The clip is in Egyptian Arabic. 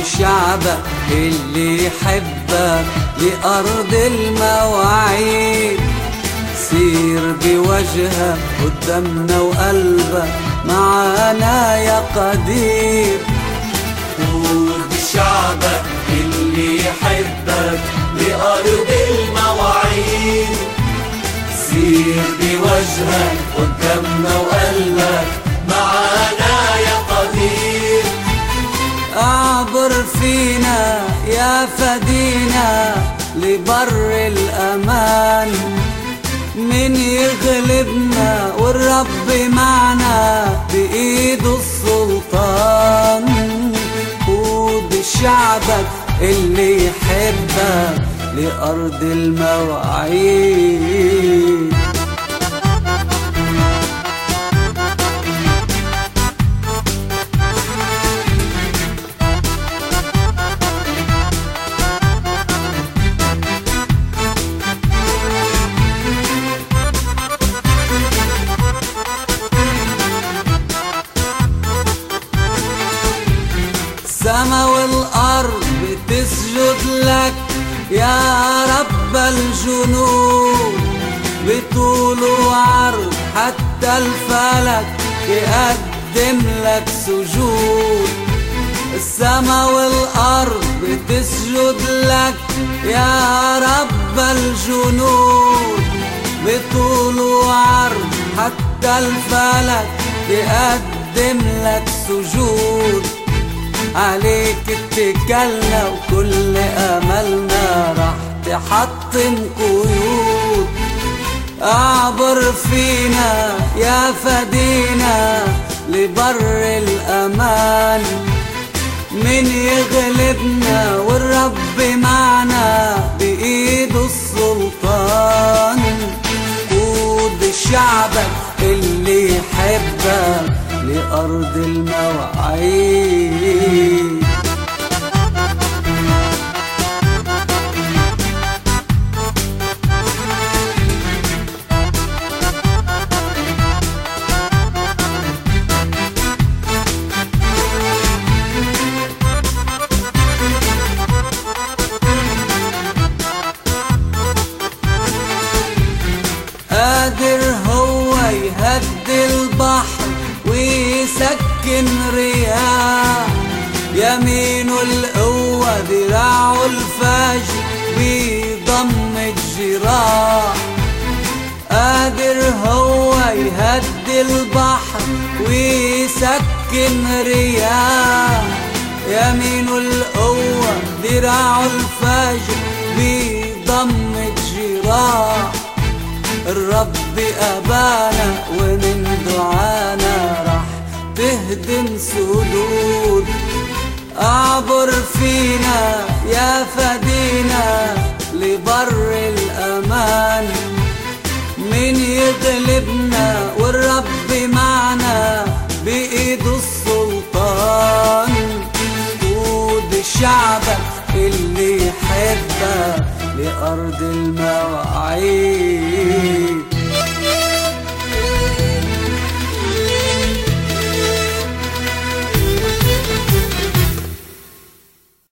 شعبك اللي يحبك لأرض المواعيد سير بوجهك قدامنا وقلبك معانا يا قدير قول بشعبك اللي يحبك لأرض المواعيد سير بوجهك قدامنا وقلبك معانا يا قدير اعبر فينا يا فدينا لبر الأمان من يغلبنا والرب معنا بإيده السلطان قود شعبك اللي يحبك لأرض المواعيد السما والأرض بتسجد لك يا رب الجنود بطول وعرض حتى الفلك يقدم لك سجود السما والأرض بتسجد لك يا رب الجنود بطول وعرض حتى الفلك يقدم لك سجود عليك اتكلنا وكل املنا راح تحطم قيود اعبر فينا يا فدينا لبر الامان من يغلبنا والرب معنا بايده السلطان قود شعبك اللي يحبك لأرض المواعيد قادر هو يهدي البحر ويسكن رياح يمينه القوة ذراعه الفجر بيضم الجراح قادر هو يهدي البحر ويسكن رياح يمينه القوة ذراعه الفجر بيضم الجراح الرب أبانا ومن دعانا راح تهدم سدود أعبر فينا يا فدينا لبر الأمان من يغلبنا والرب معنا بإيده السلطان قود شعبك اللي يحبك لأرض المواعيد